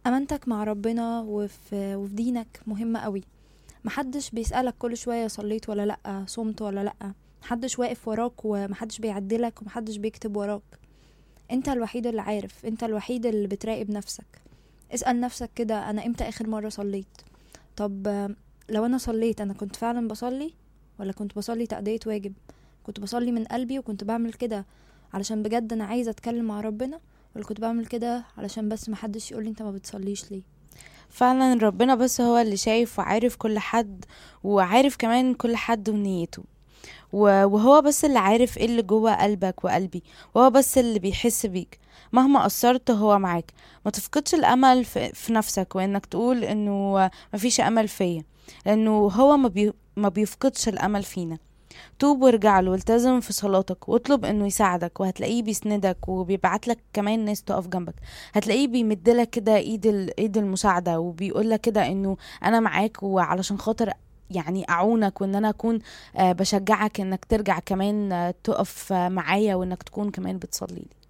امانتك مع ربنا وفي, وفي دينك مهمة قوي محدش بيسألك كل شوية صليت ولا لأ صمت ولا لأ محدش واقف وراك ومحدش بيعدلك ومحدش بيكتب وراك انت الوحيد اللي عارف انت الوحيد اللي بتراقب نفسك اسأل نفسك كده انا امتى اخر مرة صليت طب آه، لو انا صليت انا كنت فعلا بصلي ولا كنت بصلي تأدية واجب كنت بصلي من قلبي وكنت بعمل كده علشان بجد انا عايزة اتكلم مع ربنا ولا كنت بعمل كده علشان بس محدش يقولي انت ما بتصليش ليه فعلا ربنا بس هو اللي شايف وعارف كل حد وعارف كمان كل حد ونيته و- وهو بس اللي عارف ايه اللي جوه قلبك وقلبي وهو بس اللي بيحس بيك مهما قصرت هو معاك ما تفقدش الامل في, في نفسك وانك تقول انه مفيش امل فيا لانه هو ما, بي ما بيفقدش الامل فينا توب وارجع له والتزم في صلاتك واطلب انه يساعدك وهتلاقيه بيسندك وبيبعت لك كمان ناس تقف جنبك هتلاقيه بيمدلك كده ايد ال- ايد المساعده وبيقول لك كده انه انا معاك وعلشان خاطر يعني اعونك وان انا اكون آه، بشجعك انك ترجع كمان آه، تقف آه، معايا وانك تكون كمان بتصلي لي